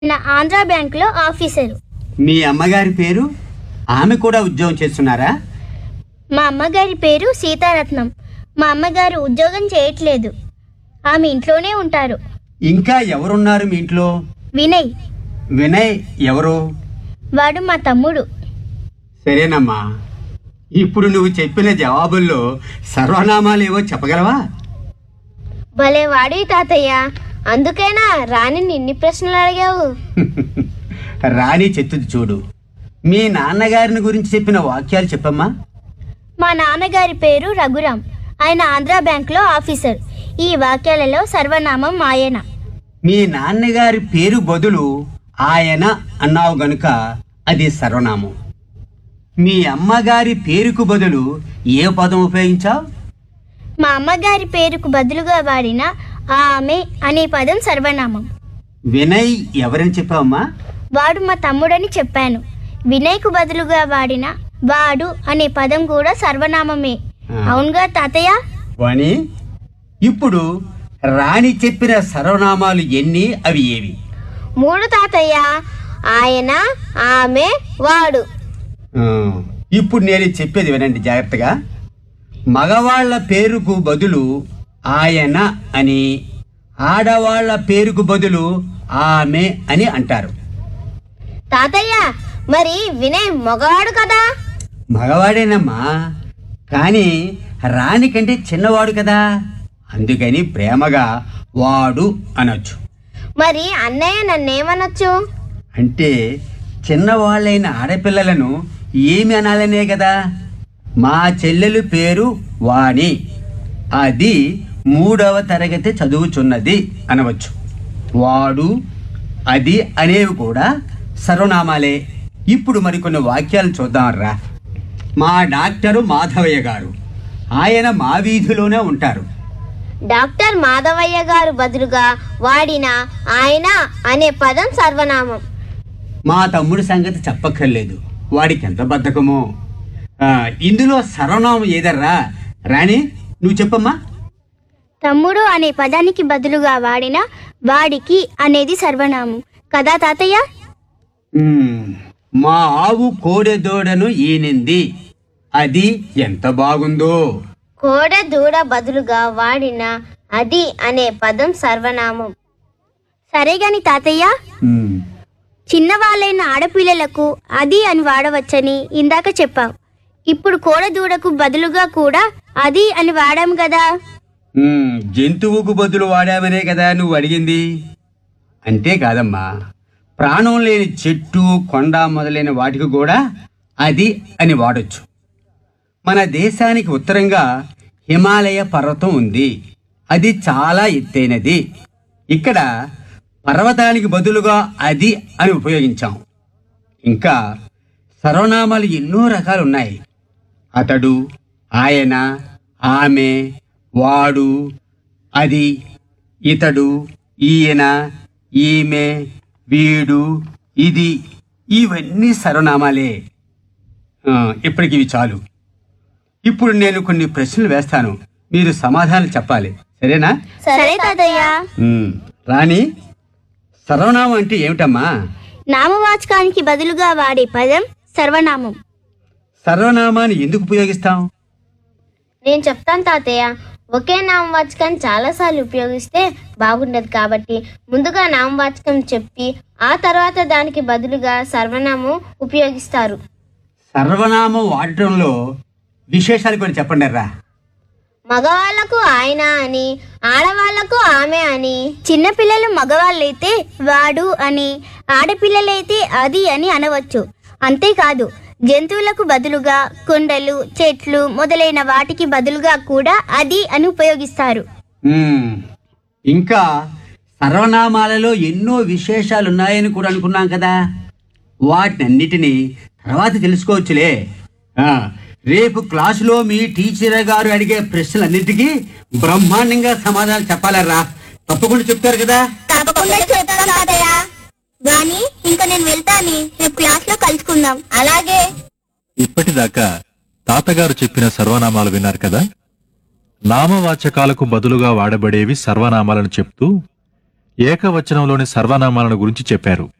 నా ఆంధ్ర బ్యాంకులో ఆఫీసరు మీ అమ్మగారి పేరు ఆమె కూడా ఉద్యోగం చేస్తున్నారా మా అమ్మగారి పేరు సీతారత్నం మా అమ్మగారు ఉద్యోగం చేయట్లేదు ఆమె ఇంట్లోనే ఉంటారు ఇంకా ఎవరున్నారు మీ ఇంట్లో వినయ్ వినయ్ ఎవరు వాడు మా తమ్ముడు సరేనమ్మా ఇప్పుడు నువ్వు చెప్పిన జవాబుల్లో సర్వనామాలు ఏవో చెప్పగలవా భలే వాడి తాతయ్య అందుకేనా రాణి ఇన్ని ప్రశ్నలు అడిగావు రాణి చెత్తుది చూడు మీ నాన్నగారిని గురించి చెప్పిన వాక్యాలు చెప్పమ్మా మా నాన్నగారి పేరు రఘురాం ఆయన ఆంధ్ర బ్యాంకులో ఆఫీసర్ ఈ వాక్యాలలో సర్వనామం ఆయన మీ నాన్నగారి పేరు బదులు ఆయన అన్నావు గనుక అది సర్వనామం మీ అమ్మగారి పేరుకు బదులు ఏ పదం ఉపయోగించావు మా అమ్మగారి పేరుకు బదులుగా వాడిన ఆమె అనే పదం సర్వనామం వినయ్ ఎవరని చెప్పావమ్మా వాడు మా తమ్ముడని చెప్పాను వినయ్కు బదులుగా వాడిన వాడు అనే పదం కూడా సర్వనామమే అవునుగా తాతయ్య వాణి ఇప్పుడు రాణి చెప్పిన సర్వనామాలు ఎన్ని అవి ఏవి మూడు తాతయ్య ఆయన ఆమె వాడు ఆ, ఇప్పుడు నేను చెప్పేది వినండి జాగ్రత్తగా మగవాళ్ళ పేరుకు బదులు ఆయన అని ఆడవాళ్ళ పేరుకు బదులు ఆమె అని అంటారు తాతయ్య మరి వినయ్ మగవాడు కదా మగవాడేనమ్మా కానీ రాణి కంటే చిన్నవాడు కదా అందుకని ప్రేమగా వాడు అనొచ్చు మరి అన్నయ్య నన్నేమనొచ్చు అంటే చిన్నవాళ్ళైన ఆడపిల్లలను ఏమి అనాలనే కదా మా చెల్లెలు పేరు వాణి అది మూడవ తరగతి చదువుచున్నది అనవచ్చు వాడు అది అనేవి కూడా సర్వనామాలే ఇప్పుడు మరికొన్ని వాక్యాలు చూద్దామర్రా మా డాక్టరు మాధవయ్య గారు ఆయన మా వీధిలోనే ఉంటారు డాక్టర్ మాధవయ్య గారు బదులుగా వాడిన ఆయన అనే పదం సర్వనామం మా తమ్ముడి సంగతి చెప్పక్కర్లేదు వాడికి ఎంత బద్ధకమో ఆ, ఇందులో సర్వనామం ఏదర్రా రాణి నువ్వు చెప్పమ్మా తమ్ముడు అనే పదానికి బదులుగా వాడిన వాడికి అనేది సర్వనామం కదా తాతయ్య ఉమ్, మా ఆవు కోడెదోడను ఈనింది అది ఎంత బాగుందో కోడ దూడ బదులుగా వాడిన అది అనే పదం సర్వనామం సరే గాని తాతయ్య ఉమ్, చిన్నవాళ్ళైన ఆడపిల్లలకు అది అని వాడవచ్చని ఇందాక చెప్పావు ఇప్పుడు కోడ దూడకు బదులుగా కూడా అది అని వాడాం కదా ఉమ్, జంతువుకు బదులు వాడామనే కదా నువ్వు అడిగింది అంతేకాదమ్మా ప్రాణం లేని చెట్టు కొండ మొదలైన వాటికి కూడా అది అని వాడొచ్చు మన దేశానికి ఉత్తరంగా హిమాలయ పర్వతం ఉంది అది చాలా ఎత్తైనది ఇక్కడ పర్వతానికి బదులుగా అది అని ఉపయోగించాం ఇంకా సర్వనామాలు ఎన్నో రకాలు ఉన్నాయి అతడు ఆయన ఆమె వాడు అది ఇతడు ఈయన ఈమె వీడు ఇది ఇవన్నీ సర్వనామాలే ఆ, ఇప్పటికి ఇవి చాలు ఇప్పుడు నేను కొన్ని ప్రశ్నలు వేస్తాను మీరు సమాధానం చెప్పాలి సరేనా సరే తాతయ్య ఉమ్, రాణి సర్వనామం అంటే ఏమిటమ్మా నామవాచకానికి బదులుగా వాడే పదం సర్వనామం సర్వనామాన్ని ఎందుకు ఉపయోగిస్తాం నేను చెప్తాను తాతయ్య ఒకే నామవాచకం చాలాసార్లు ఉపయోగిస్తే బాగుండదు కాబట్టి ముందుగా నామవాచకం చెప్పి ఆ తర్వాత దానికి బదులుగా సర్వనామం ఉపయోగిస్తారు సర్వనామం వాడటంలో విశేషాలు కొన్ని చెప్పండి రా మగవాళ్లకు ఆయన అని ఆడవాళ్లకు ఆమె అని చిన్నపిల్లలు మగవాళ్ళైతే వాడు అని ఆడపిల్లలైతే అది అని అనవచ్చు అంతేకాదు జంతువులకు బదులుగా కొండలు చెట్లు మొదలైన వాటికి బదులుగా కూడా అది అని ఉపయోగిస్తారు ఉమ్, ఇంకా సర్వనామాలలో ఎన్నో విశేషాలు ఉన్నాయని కూడా అనుకున్నాం కదా వాటినన్నిటినీ తర్వాత తెలుసుకోవచ్చులే ఆ, రేపు క్లాసులో మీ టీచర్ గారు అడిగే ప్రశ్నలన్నిటికీ బ్రహ్మాండంగా సమాధానం చెప్పాలరా తప్పకుండా చెప్తారు కదా తప్పకుండా చెప్తాను తాతయ్య గాని ఇంకా నేను వెళ్తాను రేపు క్లాస్ లో కలుసుకుందాం అలాగే ఇప్పటిదాకా తాతగారు చెప్పిన సర్వనామాలు విన్నారు కదా నామవాచకాలకు బదులుగా వాడబడేవి సర్వనామాలను చెప్తూ ఏకవచనంలోని సర్వనామాలను గురించి చెప్పారు